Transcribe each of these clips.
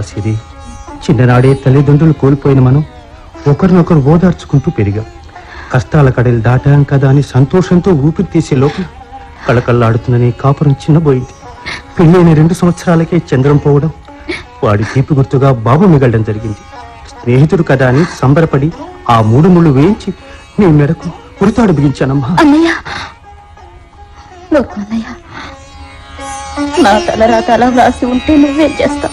సిరి చిన్ననాడే తల్లిదండ్రులు కోల్పోయిన మనం ఒకరినొకరు ఓదార్చుకుంటూ పెరిగాం కష్టాల కడలు దాటాం కదా అని సంతోషంతో ఊపిరి తీసే లోపల కళకళ్ళాడుతున్న నీ కాపురం చిన్నబోయింది పెళ్ళైన రెండు సంవత్సరాలకే చంద్రం పోవడం వాడి తీపి గుర్తుగా బాబు మిగలడం జరిగింది స్నేహితుడు కదా అని సంబరపడి ఆ మూడు ముళ్ళు వేయించి నీ మెడకు ఉరితాడు బిగించానమ్మా అన్నయ్య లోకు అన్నయ్య నా తలరాత అలా వ్రాసి ఉంటే నువ్వేం చేస్తావు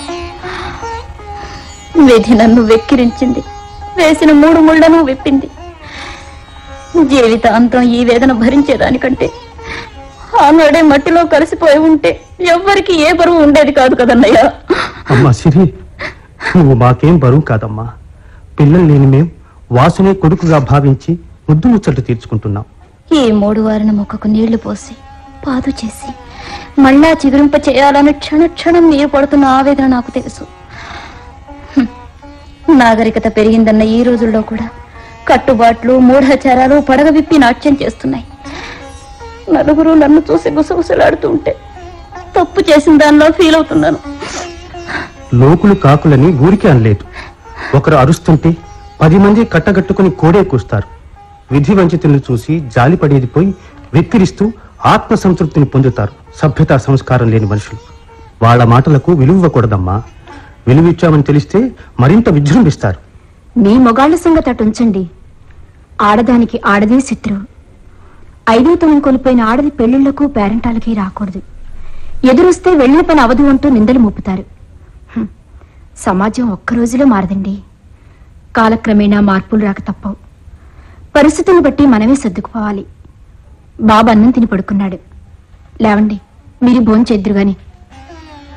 విధి నన్ను వెక్కిరించింది వేసిన మూడు ముళ్లను విప్పింది జీవితాంతం ఈ వేదన భరించేదానికంటే ఆనాడే మట్టిలో కలిసిపోయి ఉంటే ఎవ్వరికి ఏ బరువు ఉండేది కాదు కదన్నయ్య అమ్మా సిరి నువ్వు మాకేం బరువు కాదమ్మా పిల్లలు లేని మేం వాసునే కొడుకుగా భావించి ముద్దు ముచ్చట్లు తీర్చుకుంటున్నాం ఈ మూడు వారిన మొక్కకు నీళ్లు పోసి పాదు చేసి మళ్ళా చిగురింప చేయాలని క్షణ క్షణం నీరు పడుతున్న ఆవేదన నాకు తెలుసు హ్మ్. నాగరికత పెరిగిందన్న ఈ రోజుల్లో కూడా కట్టుబాట్లు మూఢాచారాలు పడగ విప్పి నాట్యం చేస్తున్నాయి నలుగురు నన్ను చూసి గుసగుసలాడుతూ ఉంటే తప్పు చేసిన దానిలో ఫీల్ అవుతున్నాను లోకులు కాకులని ఊరికే అనలేదు ఒకరు అరుస్తుంటే పది మంది కట్టగట్టుకుని కోడే కూస్తారు విధి వంచితులను చూసి జాలిపడేది పోయి వెక్కిరిస్తూ ఆత్మ సంతృప్తిని పొందుతారు సభ్యతా సంస్కారం లేని మనుషులు వాళ్ళ మాటలకు విలువకూడదమ్మా విలువిచ్చామని తెలిస్తే మరింత విజృంభిస్తారు మీ మొగాళ్ల సంగతి అటు ఉంచండి ఆడదానికి ఆడదే శత్రువు ఐదో తనం కోల్పోయిన ఆడది పెళ్లిళ్లకు పేరెంటాలకి రాకూడదు ఎదురొస్తే వెళ్ళిన పని అవదు అంటూ నిందలు మోపుతారు హ్మ్. సమాజం ఒక్క రోజులో మారదండి కాలక్రమేణా మార్పులు రాక తప్పవు పరిస్థితులను బట్టి మనమే సర్దుకుపోవాలి బాబు అన్నం తిని పడుకున్నాడు లేవండి మీరు భోంచేద్దురు గాని